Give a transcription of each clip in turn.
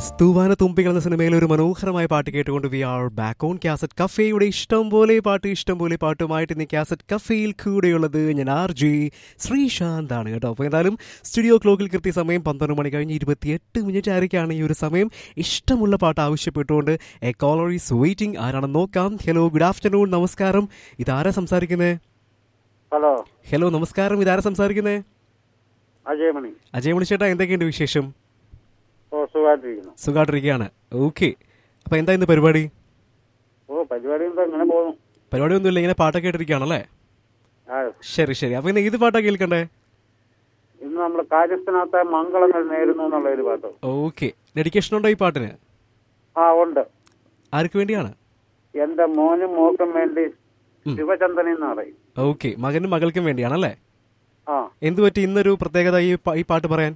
yes തൂവാന തുമ്പികൾ എന്ന സിനിമയിൽ ഒരു മനോഹരമായ പാട്ട് കേട്ടുകൊണ്ട് we are back on cassette കഫേയുടെ ഇഷ്ടം പോലെ പാട്ട് ഇഷ്ടം പോലെ പാട്ടുമായിട്ട് ഇന്ന് കാസറ്റ് കഫേയിൽ കൂടെയുള്ളത് ഞാൻ ആർ ജി ശ്രീശാന്ത് ആണ് കേട്ടോ അപ്പോൾ എന്തായാലും സ്റ്റുഡിയോ ക്ലോക്കിൽ കൃത്യസമയം പന്ത്രണ്ട് മണി കഴിഞ്ഞ് ഇരുപത്തിയെട്ട് മിനിറ്റ് ആയിരിക്കാണ് ഈ ഒരു സമയം ഇഷ്ടമുള്ള പാട്ട് ആവശ്യപ്പെട്ടുകൊണ്ട് എ കോളർ ഈസ് വെയിറ്റിംഗ് ആരാണെന്ന് നോക്കാം ഹലോ ഗുഡ് ആഫ്റ്റർനൂൺ നമസ്കാരം ഇതാരാ സംസാരിക്കുന്നത് ഹലോ ഹലോ നമസ്കാരം ഇതാരാ സംസാരിക്കുന്നത് അജയമണി അജയ് മണിച്ചേട്ടാ എന്തൊക്കെയുണ്ട് വിശേഷം ഓ സുഖമായിട്ടിരിക്കുന്നു സുഖമായിട്ടിരിക്കുകയാണ് ഓക്കെ അപ്പോൾ എന്താ ഇന്ന് പരിപാടി ഓ പരിപാടി എന്താ ഇങ്ങനെ പോകുന്നു പരിപാടിയൊന്നുമില്ല ഇങ്ങനെ പാട്ടൊക്കെ കേട്ടിരിക്കുകയാണല്ലേ ആ ശരി ശരി അപ്പോൾ ഇന്ന് ഏത് പാട്ടാണ് കേൾക്കണ്ടേ ഇന്ന് നമ്മൾ കാര്യസ്ഥനകത്തെ മംഗളങ്ങൾ നേരുന്നു എന്നുള്ള ഒരു പാട്ട് ഓക്കെ ഡെഡിക്കേഷൻ ഉണ്ടോ ഈ പാട്ടിന് ആ ഉണ്ട് ആർക്ക് വേണ്ടിയാണ് എന്റെ മോനും മോക്കും വേണ്ടി ശിവചന്ദനി എന്ന് പറയും ഓക്കെ മകനും മകൾക്കും വേണ്ടിയാണല്ലേ ആ എന്ത് പറ്റി ഇന്നൊരു പ്രത്യേകത ഈ പ- ഈ പാട്ട് പറയാൻ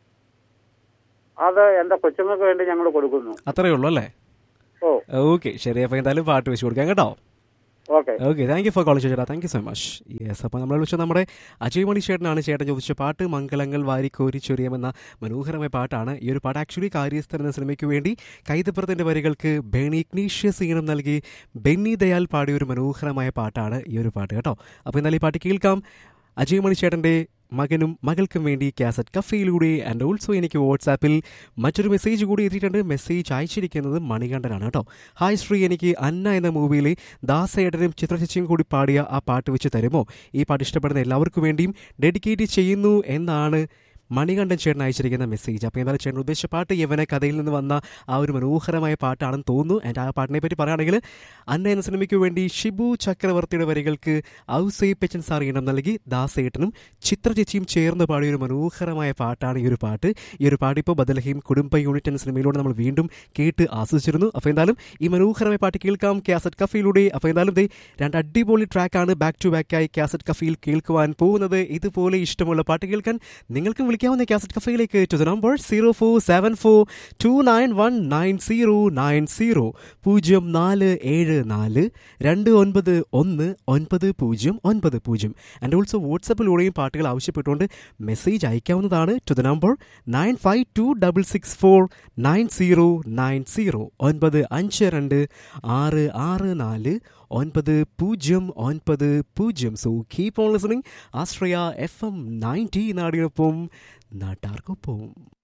അത് എന്റെ കൊച്ചുങ്ങൾക്ക് വേണ്ടി ഞങ്ങൾ കൊടുക്കുന്നു അത്രയേ ഉള്ളൂ അല്ലേ ഓ ഓക്കെ ശരി അപ്പോൾ എന്തായാലും പാട്ട് വെച്ച് കൊടുക്കാം കേട്ടോ okay okay thank you for calling ചേട്ടാ thank you so much yes അപ്പോൾ നമ്മൾ വിളിച്ചത് നമ്മുടെ അജയ് മണി ചേട്ടനാണ് ചേട്ടൻ ചോദിച്ച പാട്ട് മംഗളങ്ങൾ വാരിക്കോരി ചൊരിയമെന്ന മനോഹരമായ പാട്ടാണ് ഈ ഒരു പാട്ട് ആക്ച്വലി കാര്യസ്ഥൻ എന്ന സിനിമയ്ക്ക് വേണ്ടി കൈതപ്പുറത്തിൻ്റെ വരികൾക്ക് ബെനി ഇഗ്നീഷ്യസ് ഈണം നൽകി ബെന്നി ദയാൽ പാടിയ ഒരു മനോഹരമായ പാട്ടാണ് ഈ ഒരു പാട്ട് കേട്ടോ അപ്പോൾ എന്നാൽ ഈ പാട്ട് കേൾക്കാം അജയ് മണി ചേട്ടൻ്റെ മകനും മകൾക്കും വേണ്ടി കാസറ്റ് കഫയിലൂടെ ആൻഡ് ഓൾസോ എനിക്ക് വാട്സാപ്പിൽ മറ്റൊരു മെസ്സേജ് കൂടി എത്തിയിട്ടുണ്ട് മെസ്സേജ് അയച്ചിരിക്കുന്നത് മണികണ്ഠനാണ് കേട്ടോ ഹായ് ശ്രീ എനിക്ക് അന്ന എന്ന മൂവിയിലെ ദാസേടനും ചിത്രചേച്ചിയും കൂടി പാടിയ ആ പാട്ട് വെച്ച് തരുമോ ഈ പാട്ട് ഇഷ്ടപ്പെടുന്ന എല്ലാവർക്കും വേണ്ടിയും ഡെഡിക്കേറ്റ് ചെയ്യുന്നു എന്നാണ് മണികണ്ഠൻ ചേട്ടൻ അയച്ചിരിക്കുന്ന മെസ്സേജ് അപ്പോൾ എന്തായാലും ചേട്ടൻ ഉദ്ദേശിച്ച പാട്ട് യവന കഥയിൽ നിന്ന് വന്ന ആ ഒരു മനോഹരമായ പാട്ടാണെന്ന് തോന്നുന്നു ആൻഡ് ആ പാട്ടിനെ പറ്റി പറയുകയാണെങ്കിൽ അന്ന എന്ന സിനിമയ്ക്ക് വേണ്ടി ഷിബു ചക്രവർത്തിയുടെ വരികൾക്ക് ഔസൈ പെച്ചൻ സാർ ഈണം നൽകി ദാസേട്ടനും ചിത്രചേച്ചിയും ചേർന്ന് പാടിയ ഒരു മനോഹരമായ പാട്ടാണ് ഈ ഒരു പാട്ട് ഈ ഒരു പാട്ട് ഇപ്പോൾ ബദലഹീം കുടുംബ യൂണിറ്റ് എന്ന സിനിമയിലൂടെ നമ്മൾ വീണ്ടും കേട്ട് ആസ്വദിച്ചിരുന്നു അപ്പോൾ എന്തായാലും ഈ മനോഹരമായ പാട്ട് കേൾക്കാം കാസറ്റ് കഫയിലൂടെ അപ്പോൾ എന്തായാലും ദേ രണ്ട് അടിപൊളി ട്രാക്കാണ് ബാക്ക് ടു ബാക്കായി കാസറ്റ് കഫയിൽ കേൾക്കുവാൻ പോകുന്നത് ഇതുപോലെ ഇഷ്ടമുള്ള പാട്ട് കേൾക്കാൻ നിങ്ങൾക്കും വിളിക്കാവുന്ന കാസറ്റ് കഫയിലേക്ക് to the number zero four seven four two nine one nine zero nine zero പൂജ്യം നാല് ഏഴ് നാല് രണ്ട് ഒൻപത് ഒന്ന് ഒൻപത് പൂജ്യം ഒൻപത് പൂജ്യം ആൻഡ് ഓൾസോ വാട്സപ്പിലൂടെയും പാട്ടുകൾ ആവശ്യപ്പെട്ടുകൊണ്ട് മെസ്സേജ് അയക്കാവുന്നതാണ് to the number nine five two double six four nine zero nine zero ഒൻപത് അഞ്ച് രണ്ട് ആറ് ആറ് നാല് ഒൻപത് പൂജ്യം ഒൻപത് പൂജ്യം so keep on listening Ashraya F M ninety നാടിനൊപ്പം നാട്ടാർക്കൊപ്പം